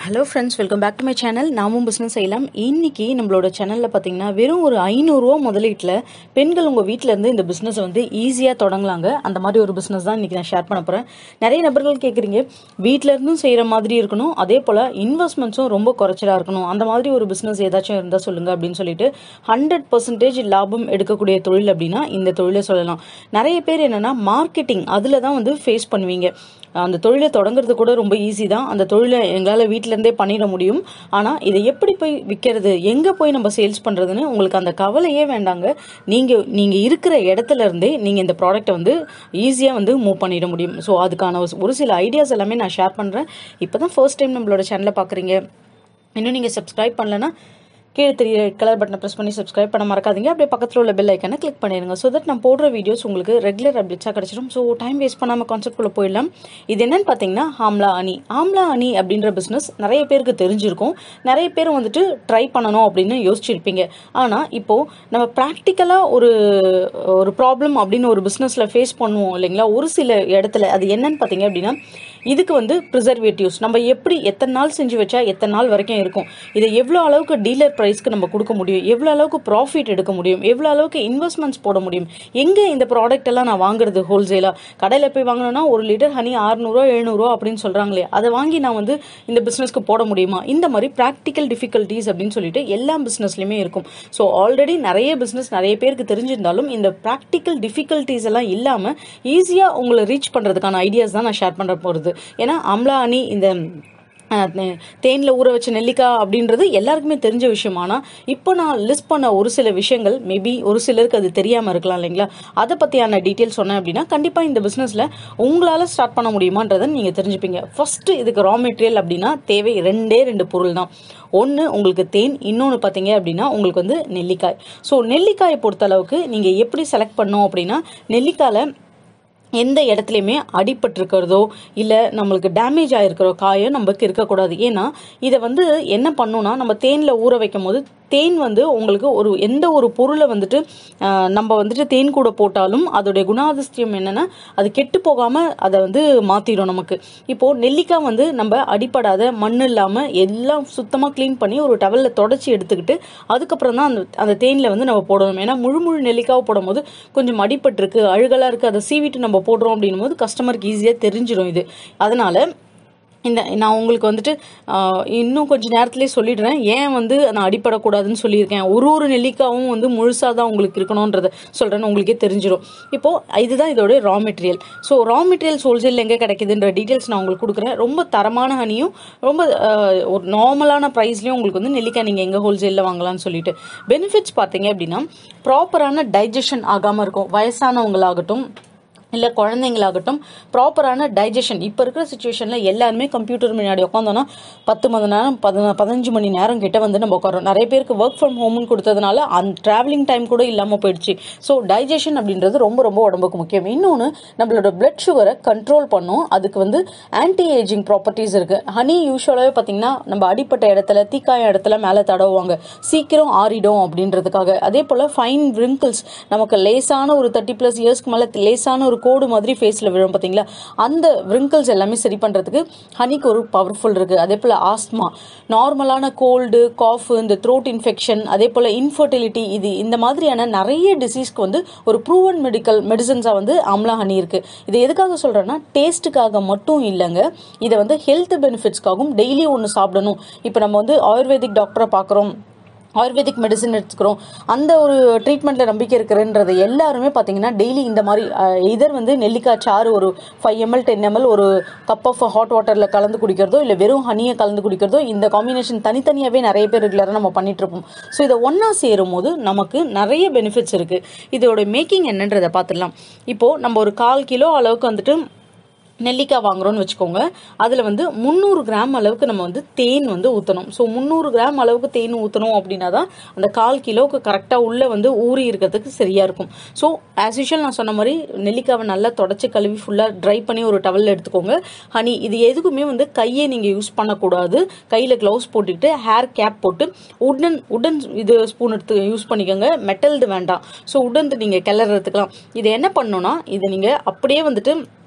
hello friends welcome back to my channel நாமும் business செய்யலாம் இன்னைக்கு நம்மளோட சேனலில் பார்த்தீங்கன்னா வெறும் ஒரு ஐநூறுரூவா முதலீட்டில் பெண்கள் உங்கள் வீட்டில் இருந்து இந்த பிஸ்னஸை வந்து ஈஸியாக தொடங்கலாங்க அந்த மாதிரி ஒரு பிஸ்னஸ் தான் இன்றைக்கி நான் ஷேர் பண்ண போகிறேன் நிறைய நபர்கள் கேட்குறீங்க வீட்டில் இருந்தும் செய்கிற மாதிரி இருக்கணும் அதே போல் இன்வெஸ்ட்மெண்ட்ஸும் ரொம்ப குறைச்சலாக இருக்கணும் அந்த மாதிரி ஒரு பிஸ்னஸ் ஏதாச்சும் இருந்தால் சொல்லுங்கள் அப்படின்னு சொல்லிட்டு ஹண்ட்ரட் பர்சன்டேஜ் லாபம் எடுக்கக்கூடிய தொழில் அப்படின்னா இந்த தொழிலை சொல்லலாம் நிறைய பேர் என்னென்னா மார்க்கெட்டிங் அதில் தான் வந்து ஃபேஸ் பண்ணுவீங்க அந்த தொழிலை தொடங்குறது கூட ரொம்ப ஈஸி தான் அந்த தொழிலை எங்களால் வீட்டிலேருந்தே பண்ணிட முடியும் ஆனால் இதை எப்படி போய் விற்கிறது எங்கே போய் நம்ம சேல்ஸ் பண்ணுறதுன்னு உங்களுக்கு அந்த கவலையே வேண்டாங்க நீங்கள் நீங்கள் இருக்கிற இடத்துல இருந்தே நீங்கள் இந்த ப்ராடக்ட்டை வந்து ஈஸியாக வந்து மூவ் பண்ணிட முடியும் ஸோ அதுக்கான ஒரு- ஒரு சில ஐடியாஸ் எல்லாமே நான் ஷேர் பண்ணுறேன் இப்போ தான் ஃபர்ஸ்ட் டைம் நம்மளோட சேனலை பார்க்குறீங்க இன்னும் நீங்கள் சப்ஸ்கிரைப் பண்ணலன்னா கீழே தெரிய கலர் பட்டனை ப்ரெஸ் பண்ணி சப்ஸ்கிரைப் பண்ண மறக்காதீங்க அப்படியே பக்கத்தில் உள்ள பெல் ஐக்கனை கிளிக் பண்ணிடுங்க ஸோ தட் நான் போடுற வீடியோஸ் உங்களுக்கு ரெகுலர் அப்டேட்ஸாக கிடச்சிடும் ஸோ டைம் வேஸ்ட் பண்ணாமல் கான்செப்ட்குள்ளே போயிடலாம் இது என்னன்னு பார்த்தீங்கன்னா ஆம்லா அணி ஆம்லா அணி அப்படின்ற பிஸ்னஸ் நிறைய பேருக்கு தெரிஞ்சிருக்கும் நிறைய பேர் வந்துட்டு ட்ரை பண்ணணும் அப்படின்னு யோசிச்சிருப்பீங்க ஆனால் இப்போது நம்ம ப்ராக்டிக்கலாக ஒரு ஒரு ப்ராப்ளம் அப்படின்னு ஒரு பிஸ்னஸில் ஃபேஸ் பண்ணுவோம் இல்லைங்களா ஒரு சில இடத்துல அது என்னன்னு பார்த்தீங்க அப்படின்னா இதுக்கு வந்து ப்ரிசர்வேட்டிவ்ஸ் நம்ம எப்படி எத்தனை நாள் செஞ்சு வச்சா எத்தனை நாள் வரைக்கும் இருக்கும் இதை எவ்வளோ அளவுக்கு டீலர் ப்ரைஸ்க்கு நம்ம கொடுக்க முடியும் எவ்வளோ அளவுக்கு ப்ராஃபிட் எடுக்க முடியும் எவ்வளோ அளவுக்கு இன்வெஸ்ட்மெண்ட்ஸ் போட முடியும் எங்கே இந்த ப்ராடக்ட் எல்லாம் நான் வாங்குறது ஹோல்சேலாக கடையில் போய் வாங்கினோன்னா ஒரு லிட்டர் ஹனி அறுநூறுவா எழுநூறுவா அப்படின்னு சொல்கிறாங்களே அதை வாங்கி நான் வந்து இந்த பிஸ்னஸ்க்கு போட முடியுமா இந்த மாதிரி ப்ராக்டிக்கல் டிஃபிகல்ட்டிஸ் அப்படின்னு சொல்லிட்டு எல்லா பிஸ்னஸ்லையுமே இருக்கும் ஸோ ஆல்ரெடி நிறைய பிஸ்னஸ் நிறைய பேருக்கு தெரிஞ்சிருந்தாலும் இந்த ப்ராக்டிக்கல் டிஃபிகல்ட்டிஸ் எல்லாம் இல்லாமல் ஈஸியாக உங்களை ரீச் பண்ணுறதுக்கான ஐடியாஸ் தான் நான் ஷேர் பண்ண போகிறது ஏன்னா அம்லா அணி இந்த அஹ், தே- தேன்ல ஊற வச்ச நெல்லிக்காய் அப்படின்றது எல்லாருக்குமே தெரிஞ்ச விஷயம் ஆனால் இப்போ நான் லிஸ்ட் பண்ண ஒரு சில விஷயங்கள் மேபி ஒரு சிலருக்கு அது தெரியாமல் இருக்கலாம் இல்லைங்களா அதை பற்றியான டீட்டெயில் சொன்னேன் அப்படின்னா கண்டிப்பாக இந்த பிஸ்னஸில் உங்களால் ஸ்டார்ட் பண்ண முடியுமான்றதை நீங்கள் தெரிஞ்சுப்பீங்க ஃபர்ஸ்ட் இதுக்கு ரா மெட்டீரியல் அப்படின்னா தேவை ரெண்டே ரெண்டு பொருள் தான் ஒன்று உங்களுக்கு தேன் இன்னொன்று பார்த்தீங்க அப்படின்னா உங்களுக்கு வந்து நெல்லிக்காய் ஸோ நெல்லிக்காயை பொறுத்தளவுக்கு நீங்கள் எப்படி செலக்ட் பண்ணோம் அப்படின்னா நெல்லிக்காயில் எந்த இடத்துலையுமே அடிபட்டிருக்கிறதோ இல்லை நம்மளுக்கு டேமேஜ் ஆகிருக்கிற காயம் நமக்கு இருக்கக்கூடாது ஏன்னா இதை வந்து என்ன பண்ணுன்னா நம்ம தேனில் ஊற வைக்கும் போது தேன் வந்து உங்களுக்கு ஒரு எந்த ஒரு பொருளை வந்துட்டு ஆஹ், நம்ம வந்துட்டு தேன் கூட போட்டாலும் அதோடைய குணாதிசயம் என்னன்னா அது கெட்டு போகாமல் அதை வந்து மாற்றிடும் நமக்கு இப்போது நெல்லிக்காய் வந்து நம்ம அடிப்படாத மண் இல்லாமல் எல்லாம் சுத்தமாக க்ளீன் பண்ணி ஒரு டவலில் தொடச்சி எடுத்துக்கிட்டு அதுக்கப்புறம் தான் அந்த அந்த தேனில் வந்து நம்ம போடணும் ஏன்னா முழு முழு நெல்லிக்காவை போடும்போது கொஞ்சம் அடிபட்டிருக்கு அழுகலாக இருக்குது அதை சீவிட்டு நம்ம போடுறோம் அப்படின்னும் போது கஸ்டமருக்கு ஈஸியாக தெரிஞ்சிடும் இது அதனால இந்த நான் உங்களுக்கு வந்துட்டு ஆஹ், இன்னும் கொஞ்ச நேரத்திலே சொல்லிடுறேன் ஏன் வந்து நான் அடிப்படக்கூடாதுன்னு சொல்லியிருக்கேன் ஒரு ஒரு நெல்லிக்காவும் வந்து முழுசாக தான் உங்களுக்கு இருக்கணுன்றத சொல்கிறேன்னு உங்களுக்கே தெரிஞ்சிடும் இப்போது இதுதான் இதோட raw material so raw materials wholesale எங்கே கிடைக்குதுன்ற டீட்டெயில்ஸ் நான் உங்களுக்கு கொடுக்குறேன் ரொம்ப தரமான ஹனியும் ரொம்ப ஆஹ், ஒரு நார்மலான ப்ரைஸ்லையும் உங்களுக்கு வந்து நெல்லிக்காய் நீங்கள் எங்கே ஹோல்சேலில் வாங்கலாம்னு சொல்லிட்டு பெனிஃபிட்ஸ் பார்த்தீங்க அப்படின்னா ப்ராப்பரான டைஜஷன் ஆகாமல் இருக்கும் வயசானவங்களாகட்டும் இல்லை குழந்தைங்களாகட்டும் ப்ராப்பரான டைஜஷன் இப்போ இருக்கிற சுச்சுவேஷனில் எல்லாருமே கம்ப்யூட்டர் முன்னாடி உட்காந்தோன்னா பத்து மணி நேரம் பதின பதினஞ்சு மணி நேரம் கிட்ட வந்து நம்ம உட்காரோம் நிறைய பேருக்கு ஒர்க் ஃப்ரம் ஹோம்னு கொடுத்ததுனால அந்த ட்ராவலிங் டைம் கூட இல்லாமல் போயிடுச்சு ஸோ டைஜஷன் அப்படின்றது ரொம்ப ரொம்ப உடம்புக்கு முக்கியம் இன்னொன்று நம்மளோட பிளட் சுகரை கண்ட்ரோல் பண்ணும் அதுக்கு வந்து ஆன்டி ஏஜிங் ப்ராப்பர்ட்டிஸ் இருக்குது ஹனி யூஸ்வலாகவே பார்த்தீங்கன்னா நம்ம அடிப்பட்ட இடத்துல தீக்காய இடத்துல மேலே தடவுவாங்க சீக்கிரம் ஆறிடும் அப்படின்றதுக்காக அதே போல் ஃபைன் wrinkles நமக்கு லேசான ஒரு தேர்ட்டி ப்ளஸ் இயர்ஸ்க்கு மேலே லேசான ஒரு கோடு மாதிரி ஃபேஸில் விழும் பார்த்தீங்களா அந்த wrinkles எல்லாமே சரி பண்ணுறதுக்கு ஹனிக்கு ஒரு பவர்ஃபுல் இருக்குது அதே போல் ஆஸ்மா நார்மலான கோல்டு காஃப் இந்த த்ரோட் இன்ஃபெக்ஷன் அதே போல் இன்ஃபர்டிலிட்டி இது இந்த மாதிரியான நிறைய டிசீஸ்க்கு வந்து ஒரு ப்ரூவன் மெடிக்கல் மெடிசன்ஸாக வந்து அம்லா ஹனி இருக்குது இது எதுக்காக சொல்கிறேன்னா டேஸ்ட்டுக்காக மட்டும் இல்லைங்க இதை வந்து ஹெல்த் பெனிஃபிட்ஸ்க்காகவும் டெய்லி ஒன்று சாப்பிடணும் இப்போ நம்ம வந்து ஆயுர்வேதிக் டாக்டரை பார்க்குறோம் ஆயுர்வேதிக் மெடிசன் எடுத்துக்கிறோம் அந்த ஒரு ட்ரீட்மெண்ட்டில் நம்பிக்கை இருக்கிறன்றது எல்லாருமே பார்த்தீங்கன்னா டெய்லி இந்த மாதிரி இதர் வந்து நெல்லிக்காய் சாறு ஒரு ஃபைவ் எம்எல் டென் எம்எல் ஒரு கப் ஆஃப் ஹாட் வாட்டரில் கலந்து குடிக்கிறதோ இல்லை வெறும் ஹனியை கலந்து குடிக்கிறதோ இந்த காம்பினேஷன் தனித்தனியாகவே நிறைய பேர் ரெகுலராக நம்ம பண்ணிட்டு இருப்போம் ஸோ இதை ஒன்றா சேரும் போது நமக்கு நிறைய பெனிஃபிட்ஸ் இருக்குது இதோட மேக்கிங் என்னன்றதை பார்த்துடலாம் இப்போது நம்ம ஒரு கால் கிலோ அளவுக்கு வந்துட்டு நெல்லிக்காய் வாங்குறோம்னு வச்சுக்கோங்க அதில் வந்து முந்நூறு கிராம் அளவுக்கு நம்ம வந்து தேன் வந்து ஊற்றணும் ஸோ முந்நூறு கிராம் அளவுக்கு தேன் ஊற்றணும் அப்படின்னா தான் அந்த கால் கிலோவுக்கு கரெக்டாக உள்ளே வந்து ஊறி இருக்கிறதுக்கு சரியாக இருக்கும் ஸோ ஆஸ் யூஷுவல் நான் சொன்ன மாதிரி நெல்லிக்காவை நல்லா தொடச்சி கழுவி ஃபுல்லாக ட்ரை பண்ணி ஒரு டவலில் எடுத்துக்கோங்க ஹனி இது எதுக்குமே வந்து கையை நீங்கள் யூஸ் பண்ணக்கூடாது கையில் க்ளவுஸ் போட்டுக்கிட்டு ஹேர் கேப் போட்டு உடன் உடன் இது ஸ்பூன் எடுத்து யூஸ் பண்ணிக்கோங்க மெட்டல்டு வேண்டாம் ஸோ உடன் நீங்கள் கிளறதுக்கலாம் இது என்ன பண்ணணும்னா இது நீங்கள் அப்படியே வந்துட்டு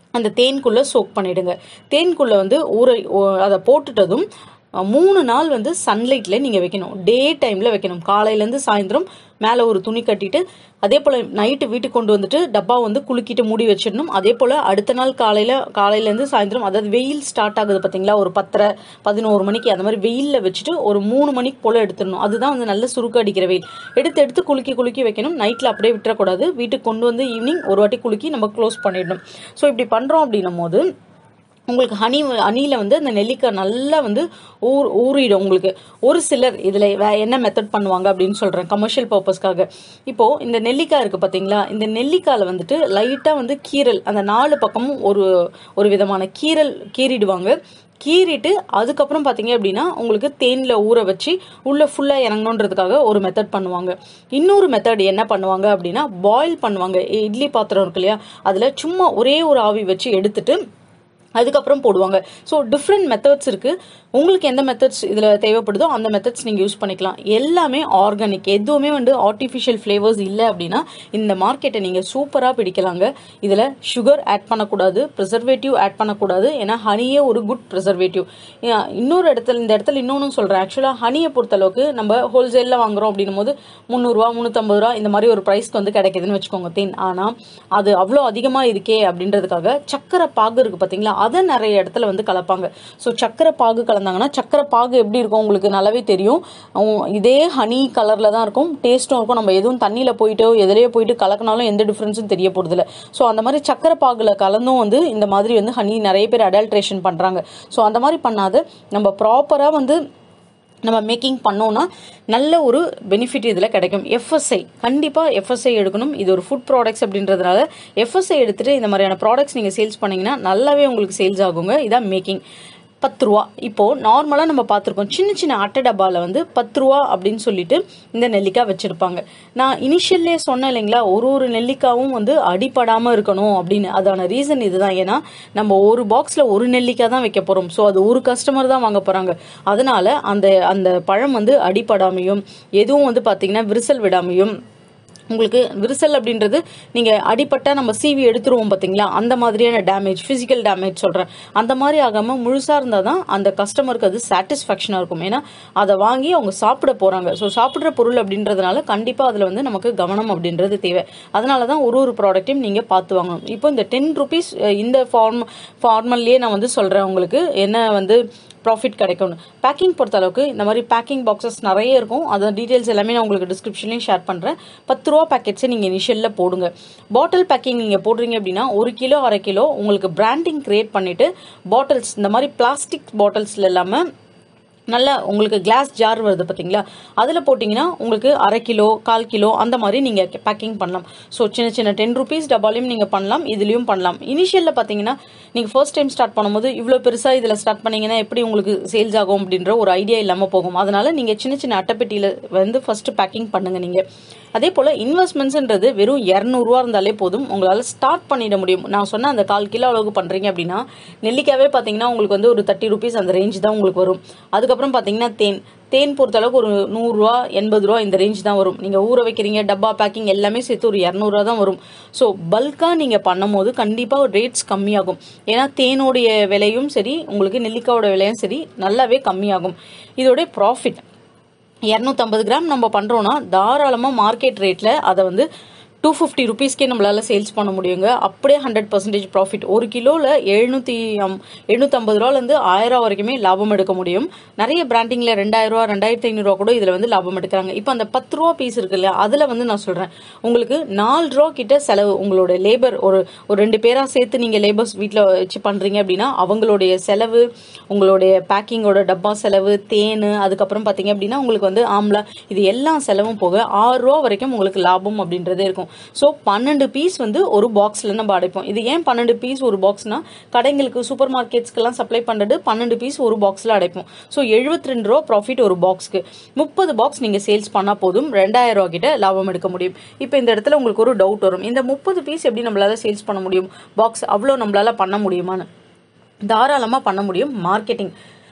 அந்த தேன்குள்ளே சோக் பண்ணிடுங்க தேன்குள்ளே வந்து ஊற ஓ- அதை போட்டுட்டதும் அஹ், மூணு நாள் வந்து சன்லைட்டில் நீங்கள் வைக்கணும் டே டைமில் வைக்கணும் காலையிலேருந்து சாயந்தரம் மேலே ஒரு துணி கட்டிட்டு அதே போல் நைட்டு வீட்டுக்கு கொண்டு வந்துட்டு டப்பா வந்து குலுக்கிட்டு மூடி வச்சிடணும் அதே போல் அடுத்த நாள் காலையில் காலையிலேருந்து சாயந்தரம் அதாவது வெயில் ஸ்டார்ட் ஆகுது பார்த்தீங்களா ஒரு பத்தரை பதினோரு மணிக்கு அந்த மாதிரி வெயிலில் வச்சுட்டு ஒரு மூணு மணிக்கு போல் எடுத்துடணும் அதுதான் வந்து நல்ல சுருக்க அடிக்கிற வெயில் எடுத்து எடுத்து குலுக்கி குலுக்கி வைக்கணும் நைட்டில் அப்படியே விட்டுறக்கூடாது வீட்டுக்கு கொண்டு வந்து ஈவினிங் ஒரு வாட்டி குலுக்கி நம்ம க்ளோஸ் பண்ணிடணும் ஸோ இப்படி பண்ணுறோம் அப்படின்னும் போது உங்களுக்கு ஹனி ஹனியில் வந்து அந்த நெல்லிக்காய் நல்லா வந்து ஊர் ஊறிடும் உங்களுக்கு ஒரு சிலர் இதில் வே என்ன மெத்தட் பண்ணுவாங்க அப்படின்னு சொல்கிறேன் கமர்ஷியல் பர்பஸ்க்காக இப்போது இந்த நெல்லிக்காய் இருக்குது பார்த்தீங்களா இந்த நெல்லிக்காயில் வந்துட்டு லைட்டாக வந்து கீரல் அந்த நாலு பக்கமும் ஒரு ஒரு விதமான கீரல் கீறிடுவாங்க கீறிட்டு அதுக்கப்புறம் பார்த்தீங்க அப்படின்னா உங்களுக்கு தேனில் ஊற வச்சு உள்ளே ஃபுல்லாக இறங்கணுன்றதுக்காக ஒரு மெத்தட் பண்ணுவாங்க இன்னொரு மெத்தட் என்ன பண்ணுவாங்க அப்படின்னா பாயில் பண்ணுவாங்க இட்லி பாத்திரம் இருக்கு இல்லையா அதில் சும்மா ஒரே ஒரு ஆவி வச்சு எடுத்துட்டு அதுக்கப்புறம் போடுவாங்க ஸோ டிஃப்ரெண்ட் மெத்தட்ஸ் இருக்குது உங்களுக்கு எந்த மெத்தட்ஸ் இதில் தேவைப்படுதோ அந்த மெத்தட்ஸ் நீங்கள் யூஸ் பண்ணிக்கலாம் எல்லாமே ஆர்கானிக் எதுவுமே வந்து ஆர்டிஃபிஷியல் ஃப்ளேவர்ஸ் இல்லை அப்படின்னா இந்த மார்க்கெட்டை நீங்கள் சூப்பராக பிடிக்கலாங்க இதில் சுகர் ஆட் பண்ணக்கூடாது ப்ரிசர்வேட்டிவ் ஆட் பண்ணக்கூடாது ஏன்னா ஹனியே ஒரு குட் ப்ரிசர்வேட்டிவ் இன்னொரு இடத்துல இந்த இடத்துல இன்னொன்று சொல்கிறேன் ஆக்சுவலாக ஹனியை பொறுத்தளவுக்கு நம்ம ஹோல்சேலில் வாங்குறோம் அப்படின்னும் போது முந்நூறுரூவா முந்நூற்றம்பது ரூபா இந்த மாதிரி ஒரு ப்ரைஸ்க்கு வந்து கிடைக்குதுன்னு வச்சுக்கோங்க தேன் ஆனால் அது அவ்வளோ அதிகமாக இருக்கே அப்படின்றதுக்காக சக்கரை பாகு இருக்குது பார்த்தீங்களா அதை நிறைய இடத்துல வந்து கலப்பாங்க ஸோ சக்கரை பாகு கலந்தாங்கன்னா சக்கரை பாகு எப்படி இருக்கும் உங்களுக்கு நல்லாவே தெரியும் அவங்க இதே ஹனி கலரில் தான் இருக்கும் டேஸ்ட்டும் இருக்கும் நம்ம எதுவும் தண்ணியில் போயிட்டோ எதுலேயோ போயிட்டு கலக்கினாலும் எந்த டிஃப்ரென்ஸும் தெரிய போகிறதில்ல ஸோ அந்த மாதிரி சக்கரை பாகுல கலந்தும் வந்து இந்த மாதிரி வந்து ஹனி நிறைய பேர் அடல்ட்ரேஷன் பண்ணுறாங்க ஸோ அந்த மாதிரி பண்ணாத நம்ம ப்ராப்பராக வந்து நம்ம மேக்கிங் பண்ணோம்னா நல்ல ஒரு பெனிஃபிட் இதில் கிடைக்கும் எஃப்எஸ்ஐ கண்டிப்பாக எஃப்எஸ்ஐ எடுக்கணும் இது ஒரு ஃபுட் ப்ராடக்ட்ஸ் அப்படின்றதுனால எஃப்எஸ்ஐ எடுத்துகிட்டு இந்த மாதிரியான ப்ராடக்ட்ஸ் நீங்கள் சேல்ஸ் பண்ணீங்கன்னா நல்லாவே உங்களுக்கு சேல்ஸ் ஆகுங்க இதான் மேக்கிங் பத்து ரூபா இப்போது நார்மலாக நம்ம பார்த்துருக்கோம் சின்ன சின்ன அட்டை டப்பாவில் வந்து பத்து ரூபா அப்படின்னு சொல்லிட்டு இந்த நெல்லிக்காய் வச்சுருப்பாங்க நான் இனிஷியல்லே சொன்னேன் இல்லைங்களா ஒரு ஒரு நெல்லிக்காவும் வந்து அடிப்படாமல் இருக்கணும் அப்படின்னு அதான ரீசன் இதுதான் ஏன்னா நம்ம ஒரு பாக்ஸில் ஒரு நெல்லிக்காய் தான் வைக்க போகிறோம் ஸோ அது ஒரு கஸ்டமர் தான் வாங்க போகிறாங்க அதனால அந்த அந்த பழம் வந்து அடிப்படாமையும் எதுவும் வந்து பார்த்தீங்கன்னா விரிசல் விடாமையும் உங்களுக்கு விரிசல் அப்படின்றது நீங்கள் அடிப்பட்டா நம்ம சீவி எடுத்துருவோம் பார்த்தீங்களா அந்த மாதிரியான டேமேஜ் ஃபிசிக்கல் டேமேஜ் சொல்கிறேன் அந்த மாதிரி ஆகாமல் முழுசாக இருந்தால் தான் அந்த கஸ்டமருக்கு அது சாட்டிஸ்ஃபேக்ஷனாக இருக்கும் ஏன்னா அதை வாங்கி அவங்க சாப்பிட போகிறாங்க ஸோ சாப்பிட்ற பொருள் அப்படின்றதுனால கண்டிப்பாக அதில் வந்து நமக்கு கவனம் அப்படின்றது தேவை அதனால தான் ஒரு ஒரு ப்ராடக்ட்டையும் நீங்கள் பார்த்து வாங்கணும் இப்போ இந்த டென் ருபீஸ் இந்த ஃபார்ம் ஃபார்மல்லையே நான் வந்து சொல்கிறேன் உங்களுக்கு என்ன வந்து ப்ராஃபிட் கிடைக்கும்னு பேக்கிங் பொறுத்த அளவுக்கு இந்த மாதிரி பேக்கிங் பாக்ஸஸ் நிறைய இருக்கும் அதோட டீட்டெயில்ஸ் எல்லாமே நான் உங்களுக்கு டிஸ்கிரிப்ஷன்லையும் ஷேர் பண்ணுறேன் பத்து ரூபா பேக்கெட்ஸை நீங்கள் இனிஷியலில் போடுங்க பாட்டில் பேக்கிங் நீங்கள் போடுறீங்க அப்படின்னா ஒரு கிலோ அரை கிலோ உங்களுக்கு பிராண்டிங் கிரியேட் பண்ணிவிட்டு பாட்டில்ஸ் இந்த மாதிரி பிளாஸ்டிக் பாட்டில்ஸில் இல்லாமல் நல்லா உங்களுக்கு கிளாஸ் ஜார் வருது பார்த்தீங்களா அதில் போட்டிங்கன்னா உங்களுக்கு அரை கிலோ கால் கிலோ அந்த மாதிரி நீங்கள் பேக்கிங் பண்ணலாம் ஸோ சின்ன சின்ன டென் ருபீஸ் டப்பாலையும் நீங்கள் பண்ணலாம் இதுலேயும் பண்ணலாம் இனிஷியலில் பார்த்தீங்கன்னா நீங்கள் ஃபர்ஸ்ட் டைம் ஸ்டார்ட் பண்ணும்போது இவ்வளோ பெருசாக இதில் ஸ்டார்ட் பண்ணீங்கன்னா எப்படி உங்களுக்கு சேல்ஸ் ஆகும் அப்படின்ற ஒரு ஐடியா இல்லாமல் போகும் அதனால நீங்கள் சின்ன சின்ன அட்டைப்பெட்டியில் வந்து ஃபர்ஸ்ட் பேக்கிங் பண்ணுங்க நீங்கள் அதே போல் இன்வெஸ்ட்மெண்ட்ஸ்ன்றது வெறும் இரநூறுவா இருந்தாலே போதும் உங்களால் ஸ்டார்ட் பண்ணிட முடியும் நான் சொன்ன அந்த கால் கிலோ அளவுக்கு பண்ணுறீங்க அப்படின்னா நெல்லிக்காவே பார்த்தீங்கன்னா உங்களுக்கு வந்து ஒரு தேர்ட்டி ருபீஸ் அந்த ரேஞ்ச் தான் உங்களுக்கு வரும் அதுக்கப்புறம் பார்த்தீங்கன்னா தேன் தேன் பொறுத்த அளவுக்கு ஒரு நூறுரூவா எண்பது ரூபா இந்த ரேஞ்ச் தான் வரும் நீங்கள் ஊற வைக்கிறீங்க டப்பா பேக்கிங் எல்லாமே சேர்த்து ஒரு இரநூறுவா தான் வரும் ஸோ பல்காக நீங்கள் பண்ணும்போது கண்டிப்பாக ரேட்ஸ் கம்மியாகும் ஏன்னா தேனோடைய விலையும் சரி உங்களுக்கு நெல்லிக்காயோட விலையும் சரி நல்லாவே கம்மியாகும் இதோடைய ப்ராஃபிட் இரநூத்தம்பது கிராம் நம்ம பண்ணுறோன்னா தாராளமாக மார்க்கெட் ரேட்டில் அதை வந்து டூ ஃபிஃப்டி ருபீஸ்க்கே நம்மளால் சேல்ஸ் பண்ண முடியுங்க அப்படியே ஹண்ட்ரட் பர்சன்டேஜ் ப்ராஃபிட் ஒரு கிலோவில் எழுநூற்றி எழுநூற்றம்பது ரூபாலேருந்து ஆயிரம் வரைக்குமே லாபம் எடுக்க முடியும் நிறைய பிராண்டிங்கில் ரெண்டாயிரரூவா ரெண்டாயிரத்தி ஐநூறுரூவா கூட இதில் வந்து லாபம் எடுக்கிறாங்க இப்போ அந்த பத்து ரூபா பீஸ் இருக்குல்ல அதில் வந்து நான் சொல்கிறேன் உங்களுக்கு நாலு ரூபா கிட்ட செலவு உங்களோட லேபர் ஒரு ஒரு ரெண்டு பேராக சேர்த்து நீங்கள் லேபர்ஸ் வீட்டில் வச்சு பண்ணுறீங்க அப்படின்னா அவங்களுடைய செலவு உங்களுடைய பேக்கிங்கோட டப்பா செலவு தேன் அதுக்கப்புறம் பார்த்தீங்க அப்படின்னா உங்களுக்கு வந்து ஆம்லா இது எல்லா செலவும் போக ஆறு ரூபா வரைக்கும் உங்களுக்கு லாபம் அப்படின்றதே இருக்கும் ஸோ பன்னெண்டு பீஸ் வந்து ஒரு பாக்ஸில் நம்ம அடைப்போம் இது ஏன் பன்னெண்டு பீஸ் ஒரு பாக்ஸ்னா கடைங்களுக்கு சூப்பர் மார்க்கெட்ஸ்க்கெல்லாம் சப்ளை பண்ணுறது பன்னெண்டு பீஸ் ஒரு பாக்ஸில் அடைப்போம் ஸோ எழுபத்தி ரெண்டு ரூபா ப்ராஃபிட் ஒரு பாக்ஸ்க்கு முப்பது பாக்ஸ் நீங்கள் சேல்ஸ் பண்ணால் போதும் ரெண்டாயிரம் ரூபா கிட்ட லாபம் எடுக்க முடியும் இப்போ இந்த இடத்துல உங்களுக்கு ஒரு டவுட் வரும் இந்த முப்பது பீஸ் எப்படி நம்மளால சேல்ஸ் பண்ண முடியும் பாக்ஸ் அவ்வளோ நம்மளால பண்ண முடியுமான்னு தாராளமாக பண்ண முடியும் மார்க்கெட்டிங்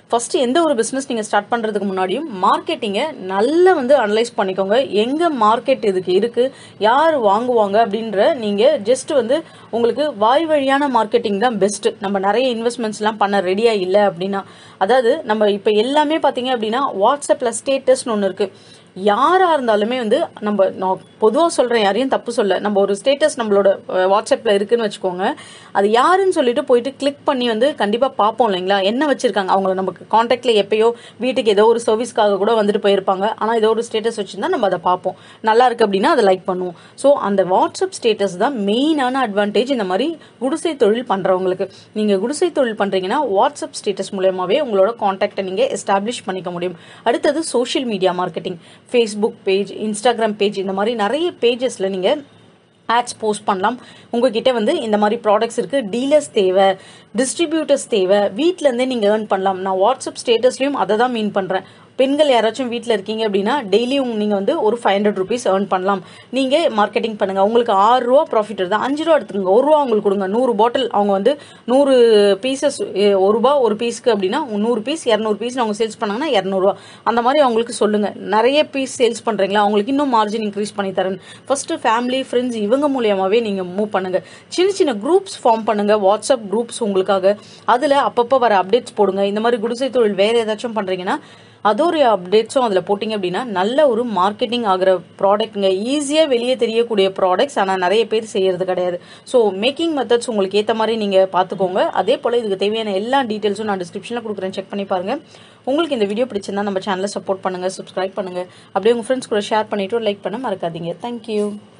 ஃபஸ்ட்டு எந்த ஒரு பிஸ்னஸ் நீங்கள் ஸ்டார்ட் பண்ணுறதுக்கு முன்னாடியும் மார்க்கெட்டிங்கை நல்லா வந்து அனலைஸ் பண்ணிக்கோங்க எங்கே மார்க்கெட் இதுக்கு இருக்குது யார் வாங்குவாங்க அப்படின்ற நீங்கள் ஜஸ்ட் வந்து உங்களுக்கு வாய் வழியான மார்க்கெட்டிங் தான் பெஸ்ட்டு நம்ம நிறைய இன்வெஸ்ட்மெண்ட்ஸ்லாம் பண்ண ரெடியாக இல்லை அப்படின்னா அதாவது நம்ம இப்போ எல்லாமே பார்த்தீங்க அப்படின்னா வாட்ஸ்அப்பில் ஸ்டேட்டஸ்னு ஒன்று இருக்குது யாராக இருந்தாலுமே வந்து நம்ம நான் பொதுவாக சொல்கிறேன் யாரையும் தப்பு சொல்ல நம்ம ஒரு ஸ்டேட்டஸ் நம்மளோட வாட்ஸ்அப்பில் இருக்குன்னு வச்சுக்கோங்க அது யாருன்னு சொல்லிட்டு போயிட்டு கிளிக் பண்ணி வந்து கண்டிப்பாக பார்ப்போம் இல்லைங்களா என்ன வச்சிருக்காங்க அவங்கள நமக்கு காண்டாக்டில் எப்பயோ வீட்டுக்கு ஏதோ ஒரு சர்வீஸ்க்காக கூட வந்துட்டு போயிருப்பாங்க ஆனால் ஏதோ ஒரு ஸ்டேட்டஸ் வச்சுருந்தா நம்ம அதை பார்ப்போம் நல்லா இருக்கு அப்படின்னா அதை லைக் பண்ணுவோம் ஸோ அந்த வாட்ஸ்அப் ஸ்டேட்டஸ் தான் மெயினான அட்வான்டேஜ் இந்த மாதிரி குடிசை தொழில் பண்ணுறவங்களுக்கு நீங்கள் குடிசை தொழில் பண்ணுறீங்கன்னா வாட்ஸ்அப் ஸ்டேட்டஸ் மூலயமாவே உங்களோட காண்டாக்டை நீங்கள் எஸ்டாப்ளிஷ் பண்ணிக்க முடியும் அடுத்தது social media marketing Facebook page Instagram page இந்த மாதிரி நிறைய பேஜஸில் நீங்கள் ஆட்ஸ் போஸ்ட் பண்ணலாம் உங்ககிட்ட வந்து இந்த மாதிரி ப்ராடக்ட்ஸ் இருக்குது டீலர்ஸ் தேவை டிஸ்ட்ரிபியூட்டர்ஸ் தேவை வீட்டிலேருந்தே நீங்கள் ஏர்ன் பண்ணலாம் நான் வாட்ஸ்அப் ஸ்டேட்டஸ்லையும் அதை தான் மீன் பண்ணுறேன் பெண்கள் யாராச்சும் வீட்டில் இருக்கீங்க அப்படின்னா டெய்லியும் நீங்கள் வந்து ஒரு ஃபைவ் ஹண்ட்ரட் ருபீஸ் ஏர்ன் பண்ணலாம் நீங்கள் மார்க்கெட்டிங் பண்ணுங்கள் உங்களுக்கு ஆறு ரூபா ப்ராஃபிட் தான் அஞ்சு ரூபா எடுத்துக்கோங்க ஒரு ரூபா உங்களுக்கு கொடுங்க நூறு பாட்டில் அவங்க வந்து நூறு பீசஸ் ஒரு ரூபா ஒரு பீஸ்க்கு அப்படின்னா நூறு பீஸ் இரநூறு பீஸ் அவங்க சேல்ஸ் பண்ணாங்கன்னா இரநூறுவா அந்த மாதிரி அவங்களுக்கு சொல்லுங்கள் நிறைய பீஸ் சேல்ஸ் பண்ணுறீங்களா அவங்களுக்கு இன்னும் மார்ஜின் இன்க்ரீஸ் பண்ணி தரேன் ஃபஸ்ட்டு ஃபேமிலி ஃப்ரெண்ட்ஸ் இவங்க மூலியமாகவே நீங்கள் மூவ் பண்ணுங்கள் சின்ன சின்ன குரூப்ஸ் ஃபார்ம் பண்ணுங்கள் வாட்ஸ்அப் குரூப்ஸ் உங்களுக்காக அதில் அப்பப்போ வர அப்டேட்ஸ் போடுங்க இந்த மாதிரி குடிசை தொழில் வேறு ஏதாச்சும் பண்ணுறீங்கன்னா அதோடைய அப்டேட்ஸும் அதில் போட்டிங்க அப்படின்னா நல்ல ஒரு மார்க்கெட்டிங் ஆகிற ப்ராடக்ட்ங்க ஈஸியாக வெளியே தெரியக்கூடிய ப்ராடக்ட்ஸ் ஆனால் நிறைய பேர் செய்யறது கிடையாது ஸோ மேக்கிங் மெத்தட்ஸ் உங்களுக்கு ஏற்ற மாதிரி நீங்கள் பார்த்துக்கோங்க அதே போல் இதுக்கு தேவையான எல்லா டீட்டெயில்ஸும் நான் டிஸ்கிரிப்ஷனில் கொடுக்குறேன் செக் பண்ணி பாருங்கள் உங்களுக்கு இந்த வீடியோ பிடிச்சிருந்தா நம்ம சேனலை சப்போர்ட் பண்ணுங்கள் சப்ஸ்கிரைப் பண்ணுங்கள் அப்படியே உங்கள் ஃப்ரெண்ட்ஸ் கூட ஷேர் பண்ணிவிட்டு லைக் பண்ண மறக்காதீங்க தேங்க்யூ